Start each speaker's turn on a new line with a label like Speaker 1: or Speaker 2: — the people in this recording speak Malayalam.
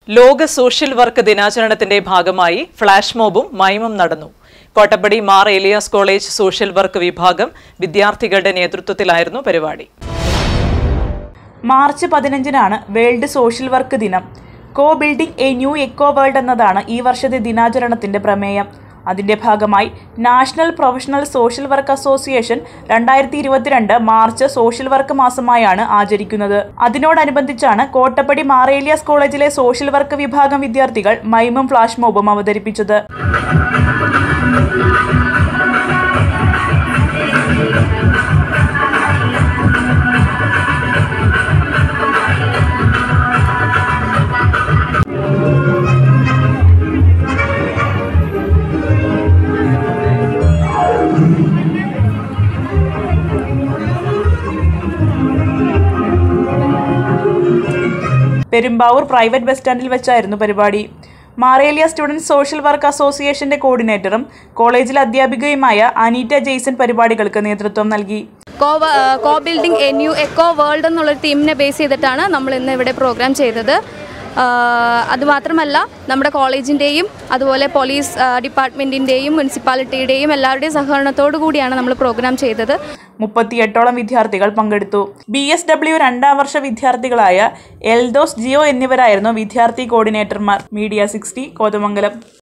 Speaker 1: ലോക സോഷ്യൽ വർക്ക് ദിനാചരണത്തിന്റെ ഭാഗമായി ഫ്ളാഷ് മോബും മൈമും നടന്നു Kottappadi Mar Elias college social work വിഭാഗം വിദ്യാർത്ഥികളുടെ നേതൃത്വത്തിലായിരുന്നു പരിപാടി
Speaker 2: മാർച്ച് പതിനഞ്ചിനാണ് വേൾഡ് സോഷ്യൽ വർക്ക് ദിനം co building a new eco world എന്നതാണ് ഈ വർഷത്തെ ദിനാചരണത്തിന്റെ പ്രമേയം അതിന്റെ ഭാഗമായി national professional social work association രണ്ടായിരത്തി ഇരുപത്തിരണ്ട് മാർച്ച് സോഷ്യൽ വർക്ക് മാസമായാണ് ആചരിക്കുന്നത് അതിനോടനുബന്ധിച്ചാണ് കോട്ടപ്പടി മാറേലിയാസ് കോളേജിലെ സോഷ്യൽ വർക്ക് വിഭാഗം വിദ്യാർത്ഥികൾ മൈമും ഫ്ലാഷ് മോബും അവതരിപ്പിച്ചത് പെരുമ്പാവൂർ പ്രൈവറ്റ് ബസ് സ്റ്റാൻഡിൽ വെച്ചായിരുന്നു പരിപാടി മാറേലിയ സ്റ്റുഡൻസ് സോഷ്യൽ വർക്ക് അസോസിയേഷന്റെ കോർഡിനേറ്ററും കോളേജിലെ അധ്യാപികയുമായ അനീറ്റ ജെയ്സൺ പരിപാടികൾക്ക് നേതൃത്വം നൽകി
Speaker 3: co co building a new eco world എന്നുള്ളൊരു തീമിനെ ബേസ് ചെയ്തിട്ടാണ് നമ്മൾ ഇന്ന് ഇവിടെ പ്രോഗ്രാം ചെയ്തത് ആഹ് അതുമാത്രമല്ല നമ്മുടെ കോളേജിൻ്റെയും അതുപോലെ പോലീസ് ഡിപ്പാർട്ട്മെൻറ്റിൻ്റെയും മുനിസിപ്പാലിറ്റിയുടെയും എല്ലാവരുടെയും സഹകരണത്തോടു കൂടിയാണ് നമ്മൾ പ്രോഗ്രാം ചെയ്തത്
Speaker 2: മുപ്പത്തിയെട്ടോളം വിദ്യാർത്ഥികൾ പങ്കെടുത്തു ബി എസ് ഡബ്ല്യു രണ്ടാം വർഷ വിദ്യാർത്ഥികളായ എൽദോസ് ജിയോ എന്നിവരായിരുന്നു വിദ്യാർത്ഥി കോർഡിനേറ്റർമാർ മീഡിയ സിക്സ്റ്റി കോതമംഗലം